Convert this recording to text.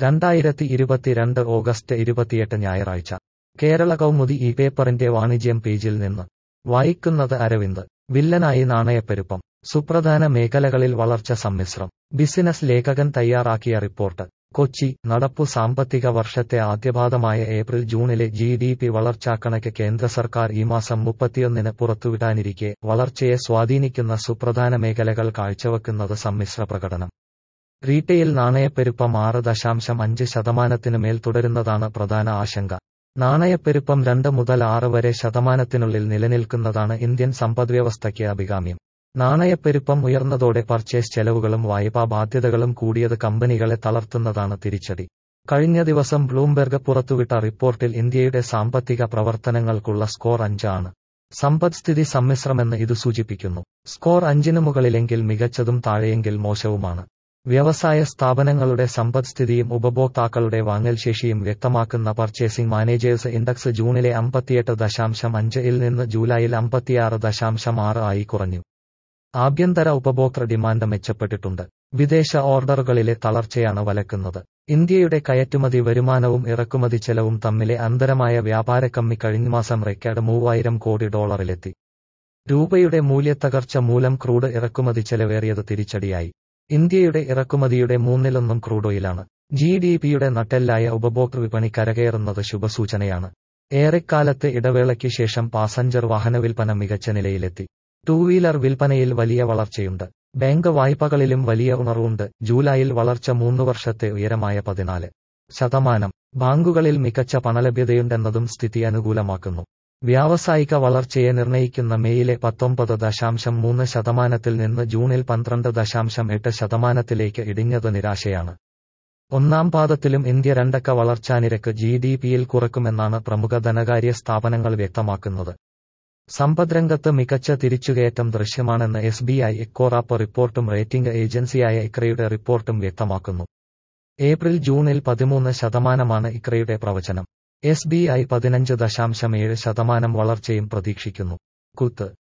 രണ്ടായിരത്തി ഇരുപത്തിരണ്ട് ഓഗസ്റ്റ് ഇരുപത്തിയെട്ട് ഞായറാഴ്ച കേരള കൗമുദി ഈ പേപ്പറിന്റെ വാണിജ്യം പേജിൽ നിന്ന് വായിക്കുന്നത് അരവിന്ദ് വില്ലനായി നാണയപ്പെരുപ്പം സുപ്രധാന മേഖലകളിൽ വളർച്ച സമ്മിശ്രം ബിസിനസ് ലേഖകൻ തയ്യാറാക്കിയ റിപ്പോർട്ട് കൊച്ചി നടപ്പു സാമ്പത്തിക വർഷത്തെ ആദ്യപാദമായ ഏപ്രിൽ ജൂണിലെ ജി ഡി പി വളർച്ചാക്കണക്ക് കേന്ദ്ര സർക്കാർ ഈ മാസം മുപ്പത്തിയൊന്നിന് പുറത്തുവിടാനിരിക്കെ വളർച്ചയെ സ്വാധീനിക്കുന്ന സുപ്രധാന മേഖലകൾ കാഴ്ചവെക്കുന്നത് സമ്മിശ്ര പ്രകടനം റീറ്റെയിൽ നാണയപ്പെരുപ്പം ആറ് ദശാംശം അഞ്ച് ശതമാനത്തിനു മേൽ തുടരുന്നതാണ് പ്രധാന ആശങ്ക നാണയപ്പെരുപ്പം രണ്ട് മുതൽ ആറ് വരെ ശതമാനത്തിനുള്ളിൽ നിലനിൽക്കുന്നതാണ് ഇന്ത്യൻ സമ്പദ്വ്യവസ്ഥയ്ക്ക് അഭികാമ്യം നാണയപ്പെരുപ്പം ഉയർന്നതോടെ പർച്ചേസ് ചെലവുകളും വായ്പാ ബാധ്യതകളും കൂടിയത് കമ്പനികളെ തളർത്തുന്നതാണ് തിരിച്ചടി കഴിഞ്ഞ ദിവസം ബ്ലൂംബെർഗ് പുറത്തുവിട്ട റിപ്പോർട്ടിൽ ഇന്ത്യയുടെ സാമ്പത്തിക പ്രവർത്തനങ്ങൾക്കുള്ള സ്കോർ അഞ്ചാണ് സമ്പദ്സ്ഥിതി സമ്മിശ്രമെന്ന് ഇത് സൂചിപ്പിക്കുന്നു സ്കോർ അഞ്ചിനു മുകളിലെങ്കിൽ മികച്ചതും താഴെയെങ്കിൽ മോശവുമാണ് വ്യവസായ സ്ഥാപനങ്ങളുടെ സമ്പദ്സ്ഥിതിയും ഉപഭോക്താക്കളുടെ വാങ്ങൽ ശേഷിയും വ്യക്തമാക്കുന്ന പർച്ചേസിംഗ് മാനേജേഴ്സ് ഇൻഡെക്സ് ജൂണിലെ അമ്പത്തിയെട്ട് ദശാംശം അഞ്ച് ഇൽ നിന്ന് ജൂലൈയിൽ അമ്പത്തിയാറ് ദശാംശം ആറ് ആയി കുറഞ്ഞു ആഭ്യന്തര ഉപഭോക്തൃ ഡിമാൻഡ് മെച്ചപ്പെട്ടിട്ടുണ്ട് വിദേശ ഓർഡറുകളിലെ തളർച്ചയാണ് വലക്കുന്നത് ഇന്ത്യയുടെ കയറ്റുമതി വരുമാനവും ഇറക്കുമതി ചെലവും തമ്മിലെ അന്തരമായ വ്യാപാരക്കമ്മി കഴിഞ്ഞമാസം റെക്കോർഡ് മൂവായിരം കോടി ഡോളറിലെത്തി രൂപയുടെ മൂല്യത്തകർച്ച മൂലം ക്രൂഡ് ഇറക്കുമതി ചെലവേറിയത് തിരിച്ചടിയായി ഇന്ത്യയുടെ ഇറക്കുമതിയുടെ മൂന്നിലൊന്നും ക്രൂഡ് ഓയിലാണ് ജി ഡി പിയുടെ നട്ടെല്ലായ ഉപഭോക്തൃ വിപണി കരകയറുന്നത് ശുഭസൂചനയാണ് ഏറെക്കാലത്തെ ഇടവേളയ്ക്ക് ശേഷം പാസഞ്ചർ വാഹന വിൽപ്പന മികച്ച നിലയിലെത്തി ടൂ വീലർ വിൽപ്പനയിൽ വലിയ വളർച്ചയുണ്ട് ബാങ്ക് വായ്പകളിലും വലിയ ഉണർവുണ്ട് ജൂലൈയിൽ വളർച്ച മൂന്ന് വർഷത്തെ ഉയരമായ പതിനാല് ശതമാനം ബാങ്കുകളിൽ മികച്ച പണലഭ്യതയുണ്ടെന്നതും സ്ഥിതി അനുകൂലമാക്കുന്നു വ്യാവസായിക വളർച്ചയെ നിർണയിക്കുന്ന മെയിലെ പത്തൊമ്പത് ദശാംശം മൂന്ന് ശതമാനത്തിൽ നിന്ന് ജൂണിൽ പന്ത്രണ്ട് ദശാംശം എട്ട് ശതമാനത്തിലേക്ക് ഇടിഞ്ഞത് നിരാശയാണ് ഒന്നാം പാദത്തിലും ഇന്ത്യ രണ്ടക്ക വളർച്ചാനിരക്ക് ജി ഡി പിയിൽ കുറക്കുമെന്നാണ് പ്രമുഖ ധനകാര്യ സ്ഥാപനങ്ങൾ വ്യക്തമാക്കുന്നത് സമ്പദ്രംഗത്ത് മികച്ച തിരിച്ചുകയറ്റം ദൃശ്യമാണെന്ന് എസ് ബി ഐ എക്കോറാപ്പ് റിപ്പോർട്ടും റേറ്റിംഗ് ഏജൻസിയായ ഇക്രയുടെ റിപ്പോർട്ടും വ്യക്തമാക്കുന്നു ഏപ്രിൽ ജൂണിൽ പതിമൂന്ന് ശതമാനമാണ് ഇക്രയുടെ പ്രവചനം എസ് ബി ഐ പതിനഞ്ച് ദശാംശം ഏഴ് ശതമാനം വളർച്ചയും പ്രതീക്ഷിക്കുന്നു കുത്ത്